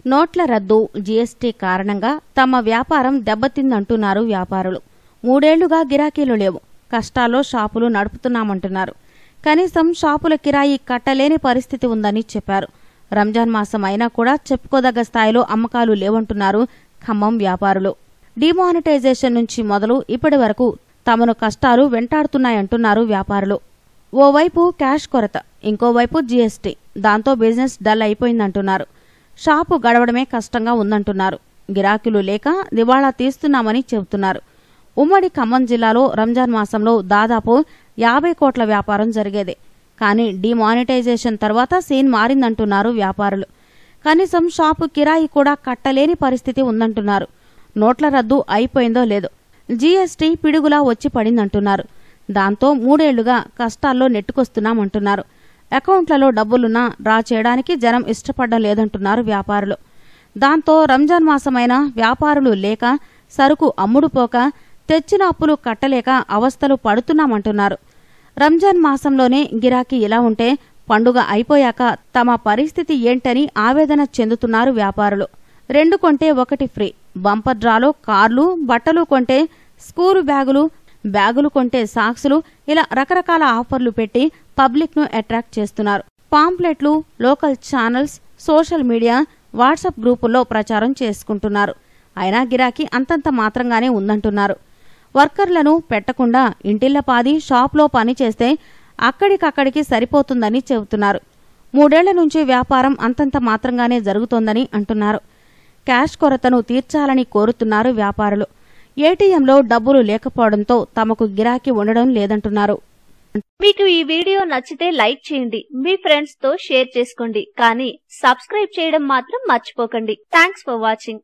నోట్ల రద్దు జీఎస్టీ కారణంగా తమ వ్యాపారం దెబ్బతిందంటున్నారు వ్యాపారులు మూడేళ్లుగా గిరాకీలు లేవు కష్టాల్లో షాపులు నడుపుతున్నామంటున్నారు కనీసం షాపుల కిరాయి కట్టలేని పరిస్థితి ఉందని చెప్పారు రంజాన్ మాసం అయినా కూడా చెప్పుకోదగ్గ స్థాయిలో అమ్మకాలు లేవంటున్నారు ఖమ్మం వ్యాపారులు డిమానిటైజేషన్ నుంచి మొదలు ఇప్పటి వరకు తమను కష్టాలు వెంటాడుతున్నాయంటున్నారు వ్యాపారులు ఓవైపు క్యాష్ కొరత ఇంకోవైపు జీఎస్టీ దాంతో బిజినెస్ డల్ అయిపోయిందంటున్నారు షాపు గడవడమే కష్టంగా ఉందంటున్నారు గిరాకీలు లేక దివాళా తీస్తున్నామని చెబుతున్నారు ఉమ్మడి ఖమ్మం జిల్లాలో రంజాన్ మాసంలో దాదాపు యాభై కోట్ల వ్యాపారం జరిగేది కానీ డిమానిటైజేషన్ తర్వాత సీన్ మారిందంటున్నారు వ్యాపారులు కనీసం షాపు కిరాయి కూడా కట్టలేని పరిస్థితి ఉందంటున్నారు నోట్ల రద్దు అయిపోయిందో లేదో జీఎస్టీ పిడుగులా వచ్చి పడిందంటున్నారు దాంతో మూడేళ్లుగా కష్టాల్లో నెట్టుకొస్తున్నామంటున్నారు అకౌంట్లలో డబ్బులున్నా డ్రా చేయడానికి జనం ఇష్టపడడం లేదంటున్నారు వ్యాపారులు దాంతో రంజాన్ మాసమైన వ్యాపారులు లేక సరుకు అమ్ముడుపోక తెచ్చిన అప్పులు కట్టలేక అవస్థలు పడుతున్నామంటున్నారు రంజాన్ మాసంలోనే గిరాకీ ఇలా ఉంటే పండుగ అయిపోయాక తమ పరిస్థితి ఏంటని ఆవేదన చెందుతున్నారు వ్యాపారులు రెండు కొంటే ఒకటి ఫ్రీ బంపర్ డ్రాలో కార్లు బట్టలు కొంటే స్కూలు బ్యాగులు బ్యాగులు కొంటే సాక్సులు ఇలా రకరకాల ఆఫర్లు పెట్టి పబ్లిక్ ను అట్రాక్ట్ చేస్తున్నారు పాంప్లెట్లు local channels social media WhatsApp గ్రూపుల్లో ప్రచారం చేసుకుంటున్నారు అయినా గిరాకీ అంతంత మాత్రంగానే ఉందంటున్నారు వర్కర్లను పెట్టకుండా ఇంటిళ్లపాది షాప్లో పని చేస్తే అక్కడికక్కడికి సరిపోతుందని చెబుతున్నారు మూడేళ్ల నుంచి వ్యాపారం అంతంత మాత్రంగానే జరుగుతోందని అంటున్నారు క్యాష్ కొరతను తీర్చాలని కోరుతున్నారు వ్యాపారులు ఏటీఎంలో డబ్బులు లేకపోవడంతో తమకు గిరాకీ ఉండడం లేదంటున్నారు మీకు ఈ వీడియో నచ్చితే లైక్ చేయండి మీ ఫ్రెండ్స్ తో షేర్ చేసుకోండి కానీ సబ్స్క్రైబ్ చేయడం మాత్రం మర్చిపోకండి థ్యాంక్స్ ఫర్ వాచింగ్